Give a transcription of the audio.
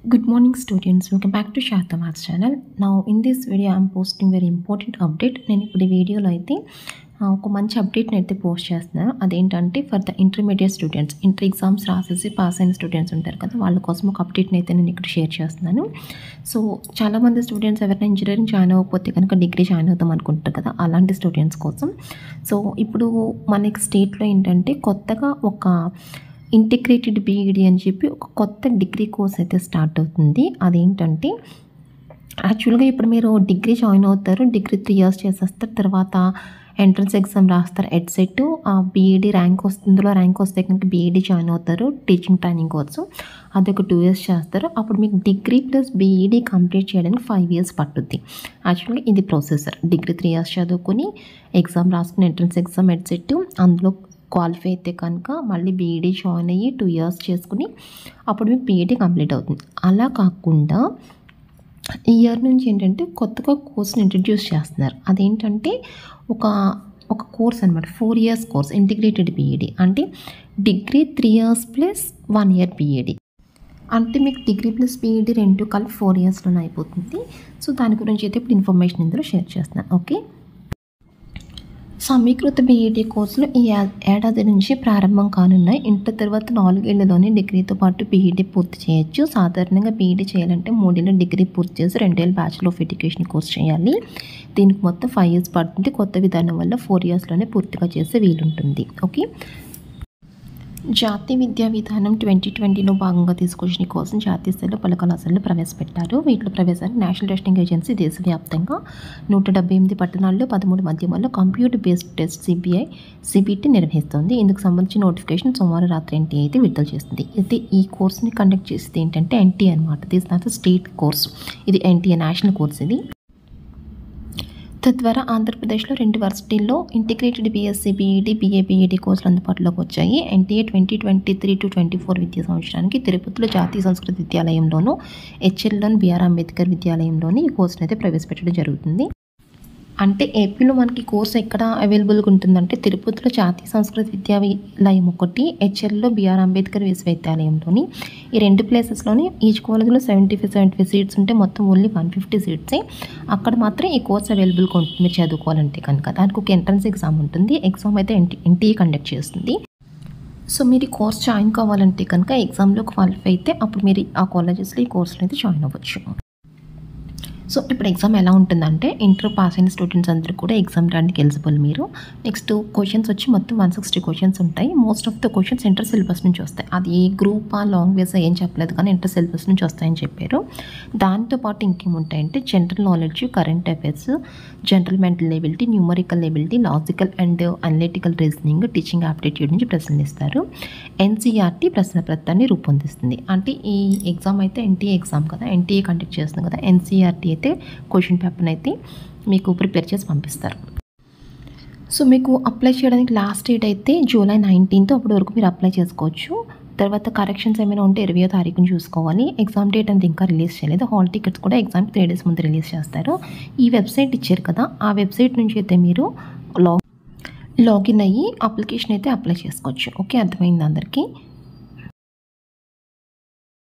Good morning students, welcome back to Sharda Maths channel. Now in this video I am posting very important update. నేను ఇప్పుడు ఈ వీడియోలో అయితే ఆ, ఒక మంచి అప్డేట్ని అయితే పోస్ట్ చేస్తున్నాను అదేంటంటే for the intermediate students inter exams రాసేసి పాస్ అయిన స్టూడెంట్స్ ఉంటారు కదా వాళ్ళ కోసం ఒక అప్డేట్ని అయితే నేను ఇక్కడ షేర్ చేస్తున్నాను సో చాలామంది స్టూడెంట్స్ ఎవరైనా ఇంజనీరింగ్ జాయిన్ అవ్వకపోతే కనుక డిగ్రీ జాయిన్ అవుతాం అనుకుంటారు కదా అలాంటి స్టూడెంట్స్ కోసం సో ఇప్పుడు మనకి స్టేట్లో ఏంటంటే కొత్తగా ఒక ఇంటిగ్రేటెడ్ బీఈడి అని చెప్పి ఒక కొత్త డిగ్రీ కోర్స్ అయితే స్టార్ట్ అవుతుంది అదేంటంటే యాక్చువల్గా ఇప్పుడు మీరు డిగ్రీ జాయిన్ అవుతారు డిగ్రీ త్రీ ఇయర్స్ చేసేస్తారు తర్వాత ఎంట్రన్స్ ఎగ్జామ్ రాస్తారు ఎడ్సెట్ బీఈడి ర్యాంక్ వస్తుంది ఇందులో ర్యాంక్ వస్తే కనుక బీఈడి జాయిన్ అవుతారు టీచింగ్ ట్రైనింగ్ కోసం అదొక టూ ఇయర్స్ చేస్తారు అప్పుడు మీకు డిగ్రీ ప్లస్ బీఈడి కంప్లీట్ చేయడానికి ఫైవ్ ఇయర్స్ పట్టుద్ది యాక్చువల్గా ఇది ప్రొసెసర్ డిగ్రీ త్రీ ఇయర్స్ చదువుకుని ఎగ్జామ్ రాసుకుని ఎంట్రన్స్ ఎగ్జామ్ ఎడ్సెట్ అందులో క్వాలిఫై అయితే కనుక మళ్ళీ బీఈడీ జాయిన్ అయ్యి టూ ఇయర్స్ చేసుకుని అప్పుడు మీకు బీఈడీ కంప్లీట్ అవుతుంది అలా కాకుండా ఈ ఇయర్ నుంచి ఏంటంటే కొత్తగా కోర్స్ని ఇంట్రడ్యూస్ చేస్తున్నారు అదేంటంటే ఒక ఒక కోర్స్ అనమాట four years course integrated BEd అంటే degree three years plus one year BEd అంటే మీకు డిగ్రీ ప్లస్ బీఈడీ రెండు కలిపి ఫోర్ ఇయర్స్లోనే అయిపోతుంది సో దాని గురించి అయితే ఇప్పుడు ఇన్ఫర్మేషన్ ఇందులో షేర్ చేస్తున్నాను ఓకే సమీకృత బీఈడీ కోర్సులు ఈ ఏ- ఏడాది నుంచి ప్రారంభం కానున్నాయి ఇంటర్ తర్వాత నాలుగేళ్లలోనే డిగ్రీతో పాటు బీఈడీ పూర్తి చేయొచ్చు సాధారణంగా బీఈడీ చేయాలంటే మూడేళ్ళ డిగ్రీ పూర్తి చేసి రెండేళ్ళు బ్యాచులర్ ఆఫ్ ఎడ్యుకేషన్ కోర్స్ చేయాలి దీనికి మొత్తం ఫైవ్ ఇయర్స్ పడుతుంది కొత్త విధానం వల్ల ఫోర్ ఇయర్స్లోనే పూర్తిగా చేసే వీలుంటుంది ఓకే జాతీయ విద్యా విధానం ట్వంటీ ట్వంటీలో భాగంగా తీసుకొచ్చిన ఈ కోసం జాతీయ స్థాయిలో పలు కళాశాలలు ప్రవేశపెట్టారు వీటిలో ప్రవేశానికి నేషనల్ టెస్టింగ్ ఏజెన్సీ దేశవ్యాప్తంగా నూట డెబ్బై ఎనిమిది పట్టణాల్లో పదమూడు మాధ్యమాల్లో computer based test CBI CBT నిర్వహిస్తుంది ఇందుకు సంబంధించిన నోటిఫికేషన్ సోమవారం రాత్రి ఎన్టీఏ అయితే విడుదల చేస్తుంది అయితే ఈ కోర్స్ని కండక్ట్ చేసేది ఏంటంటే ఎన్టీఏ అనమాట దిస్ నాట్ స్టేట్ కోర్స్ ఇది ఎన్టీఏ నేషనల్ కోర్స్ ఇది తద్వారా ఆంధ్రప్రదేశ్లో రెండు వర్సిటీల్లో integrated BSc BEd BA BEd కోర్సులు అందుబాటులోకి వచ్చాయి NTA twenty twenty three to twenty four విద్యా సంవత్సరానికి తిరుపతిలో జాతీయ సంస్కృత విద్యాలయంలోను హెచ్ఎల్లోని బిఆర్ అంబేద్కర్ విద్యాలయంలోని ఈ కోర్సును అయితే ప్రవేశపెట్టడం జరుగుతుంది అంటే ఏపీలో మనకి కోర్స్ ఎక్కడ అవైలబుల్గా ఉంటుందంటే తిరుపతిలో జాతీయ సంస్కృత విద్యాలయం ఒకటి హెచ్ఎల్లో బిఆర్ అంబేద్కర్ విశ్వవిద్యాలయంలోని ఈ రెండు ప్లేసెస్లోని ఈచ్ కాలేజ్లో seventy five seventy five seats ఉంటే మొత్తం ఓన్లీ వన్ ఫిఫ్టీ సీట్సే అక్కడ మాత్రం ఈ కోర్స్ అవైలబుల్గా ఉంటుంది మీరు చదువుకోవాలంటే కనుక దానికి ఒక ఎంట్రన్స్ ఎగ్జామ్ ఉంటుంది ఎగ్జామ్ అయితే ఎన్టీ ఎన్టీఏ కండక్ట్ చేస్తుంది సో మీరు ఈ కోర్స్ జాయిన్ కావాలంటే కనుక ఎగ్జామ్లో క్వాలిఫై అయితే అప్పుడు మీరు ఆ కాలేజెస్లో ఈ కోర్సులో అయితే జాయిన్ అవ్వచ్చు సో ఇప్పుడు ఎగ్జామ్ ఎలా ఉంటుందంటే ఇంటర్ పాస్ అయిన స్టూడెంట్స్ అందరూ కూడా ఎగ్జామ్ రాయడానికి ఎలిజిబుల్ మీరు నెక్స్ట్ క్వశ్చన్స్ వచ్చి మొత్తం వన్ సిక్స్టీ క్వశ్చన్స్ ఉంటాయి most of the questions inter syllabus నుంచి వస్తాయి అది ఏ గ్రూప్ ఆ లాంగ్వేజ్ ఏం చెప్పలేదు కానీ ఇంటర్ సిలబస్ నుంచి వస్తాయని చెప్పారు దాంతోపాటు ఇంకేముంటాయంటే general knowledge current affairs general mental ability numerical ability logical and analytical reasoning teaching aptitude నుంచి ప్రశ్నలు ఇస్తారు ఎన్సీఆర్టీ ప్రశ్నపత్రాన్ని రూపొందిస్తుంది అంటే ఈ ఎగ్జామ్ అయితే ఎన్టీఏ ఎగ్జామ్ కదా ఎన్టీఏ కండక్ట్ చేస్తుంది కదా ఎన్సీఆర్టీ అయితే క్వశ్చన్ పేపర్ని అయితే మీకు ప్రిపేర్ చేసి పంపిస్తారు సో మీకు అప్లై చేయడానికి లాస్ట్ డేట్ అయితే జూలై నైన్టీన్త్ అప్పటి వరకు మీరు అప్లై చేసుకోవచ్చు తర్వాత కరెక్షన్స్ ఏమైనా ఉంటే ఇరవయో తారీఖున చూసుకోవాలి ఎగ్జామ్ డేట్ అనేది ఇంకా రిలీజ్ చేయలేదు హాల్ టికెట్స్ కూడా ఎగ్జామ్ త్రీ డేస్ ముందు రిలీజ్ చేస్తారు ఈ వెబ్సైట్ ఇచ్చారు కదా ఆ వెబ్సైట్ నుంచి అయితే మీరు లాగ్ లాగిన్ అయ్యి అప్లికేషన్ అయితే అప్లై చేసుకోవచ్చు ఓకే అర్థమైంది అందరికీ